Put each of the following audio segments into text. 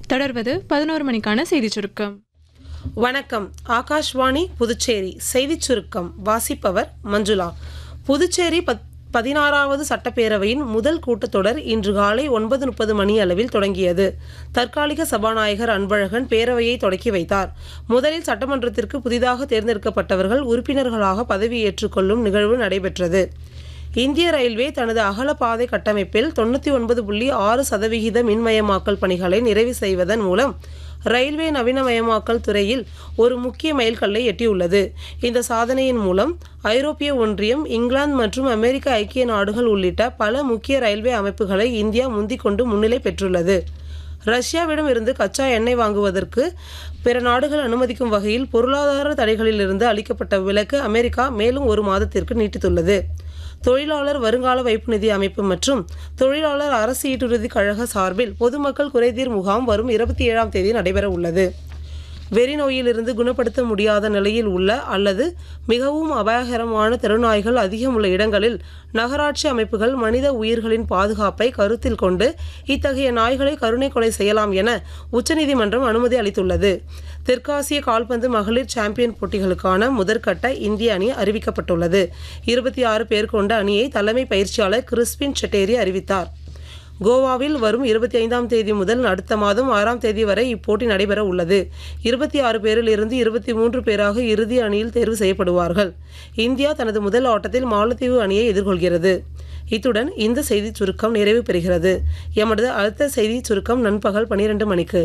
தொடர்வது பதினோரு மணிக்கான செய்திச் சுருக்கம் வணக்கம் ஆகாஷ்வாணி புதுச்சேரி செய்திச் சுருக்கம் வாசிப்பவர் மஞ்சுளா புதுச்சேரி பத் பதினாறாவது சட்டப்பேரவையின் முதல் கூட்டத்தொடர் இன்று காலை ஒன்பது முப்பது மணி அளவில் தொடங்கியது தற்காலிக சபாநாயகர் அன்பழகன் பேரவையை தொடக்கி வைத்தார் முதலில் சட்டமன்றத்திற்கு புதிதாக தேர்ந்தெடுக்கப்பட்டவர்கள் உறுப்பினர்களாக பதவியேற்றுக் கொள்ளும் நிகழ்வு நடைபெற்றது இந்திய ரயில்வே தனது அகலப்பாதை கட்டமைப்பில் தொண்ணூற்றி ஒன்பது புள்ளி ஆறு சதவிகித மின்மயமாக்கல் பணிகளை நிறைவு செய்வதன் மூலம் ரயில்வே நவீனமயமாக்கல் துறையில் ஒரு முக்கிய மைல்கல்லை எட்டியுள்ளது இந்த சாதனையின் மூலம் ஐரோப்பிய ஒன்றியம் இங்கிலாந்து மற்றும் அமெரிக்க ஐக்கிய நாடுகள் உள்ளிட்ட பல முக்கிய ரயில்வே அமைப்புகளை இந்தியா முந்திக் கொண்டு முன்னிலை பெற்றுள்ளது ரஷ்யாவிடம் இருந்து கச்சா எண்ணெய் வாங்குவதற்கு பிற நாடுகள் அனுமதிக்கும் வகையில் பொருளாதார தடைகளிலிருந்து அளிக்கப்பட்ட விலக்கு அமெரிக்கா மேலும் ஒரு மாதத்திற்கு நீட்டித்துள்ளது தொழிலாளர் வருங்கால வைப்பு நிதி அமைப்பு மற்றும் தொழிலாளர் அரசு ஈட்டுறுதி கழக சார்பில் பொதுமக்கள் குறைதீர் முகாம் வரும் இருபத்தி ஏழாம் தேதி நடைபெற உள்ளது வெறி நோயிலிருந்து குணப்படுத்த முடியாத நிலையில் உள்ள அல்லது மிகவும் அபாயகரமான தெருநாய்கள் அதிகம் உள்ள இடங்களில் நகராட்சி அமைப்புகள் மனித உயிர்களின் பாதுகாப்பை கருத்தில் கொண்டு இத்தகைய நாய்களை கருணை கொலை செய்யலாம் என உச்சநீதிமன்றம் அனுமதி அளித்துள்ளது தெற்காசிய கால்பந்து மகளிர் சாம்பியன் போட்டிகளுக்கான முதற்கட்ட இந்திய அணி அறிவிக்கப்பட்டுள்ளது இருபத்தி ஆறு பேர் கொண்ட அணியை தலைமை பயிற்சியாளர் கிறிஸ்பின் செட்டேரி அறிவித்தார் கோவாவில் வரும் இருபத்தி ஐந்தாம் தேதி முதல் அடுத்த மாதம் ஆறாம் தேதி வரை இப்போட்டி நடைபெற உள்ளது இருபத்தி ஆறு பேரில் இருந்து இருபத்தி மூன்று பேராக இறுதி அணியில் தேர்வு செய்யப்படுவார்கள் இந்தியா தனது முதல் ஆட்டத்தில் மாலத்தீவு அணியை எதிர்கொள்கிறது இத்துடன் இந்த செய்திச் சுருக்கம் நிறைவு பெறுகிறது எமது அடுத்த செய்திச் சுருக்கம் நண்பகல் பனிரெண்டு மணிக்கு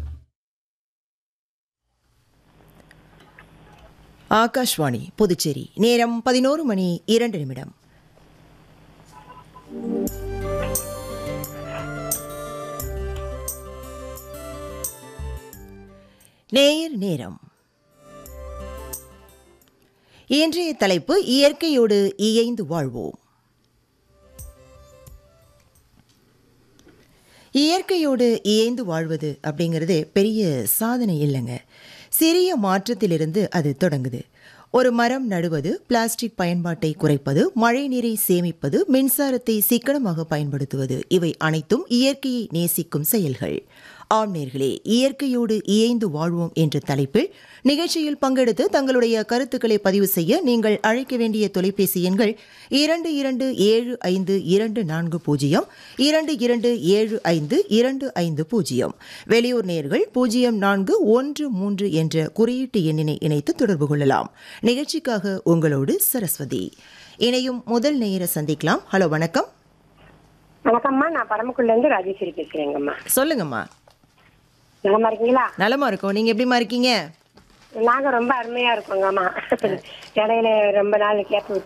ஆகாஷ்வாணி புதுச்சேரி நேரம் பதினோரு மணி இரண்டு நிமிடம் நேயர் நேரம் இன்றைய தலைப்பு இயற்கையோடு இயைந்து வாழ்வோம் இயற்கையோடு இயைந்து வாழ்வது அப்படிங்கிறது பெரிய சாதனை இல்லைங்க சிறிய மாற்றத்திலிருந்து அது தொடங்குது ஒரு மரம் நடுவது பிளாஸ்டிக் பயன்பாட்டை குறைப்பது மழை நீரை சேமிப்பது மின்சாரத்தை சிக்கனமாக பயன்படுத்துவது இவை அனைத்தும் இயற்கையை நேசிக்கும் செயல்கள் ஆம் நேர்களே இயற்கையோடு இயைந்து வாழ்வோம் என்ற தலைப்பில் நிகழ்ச்சியில் பங்கெடுத்து தங்களுடைய கருத்துக்களை பதிவு செய்ய நீங்கள் அழைக்க வேண்டிய தொலைபேசி எண்கள் இரண்டு இரண்டு ஏழு ஐந்து இரண்டு நான்கு பூஜ்ஜியம் இரண்டு இரண்டு ஏழு ஐந்து இரண்டு ஐந்து பூஜ்ஜியம் வெளியூர் நேர்கள் பூஜ்ஜியம் நான்கு ஒன்று மூன்று என்ற குறியீட்டு எண்ணினை இணைத்து தொடர்பு கொள்ளலாம் நிகழ்ச்சிக்காக உங்களோடு சரஸ்வதி இணையும் முதல் நேயரை சந்திக்கலாம் ஹலோ வணக்கம் வணக்கம்மா நான் பரமக்குள்ள இருந்து ராஜேஸ்வரி பேசுறேங்கம்மா சொல்லுங்கம்மா நலமா இருக்கீங்களா நலமா இருக்கோம் நீங்க எப்படிமா இருக்கீங்க நாங்க ரொம்ப அருமையா இருக்கோங்கம்மா இடையில ரொம்ப நாள் கேப்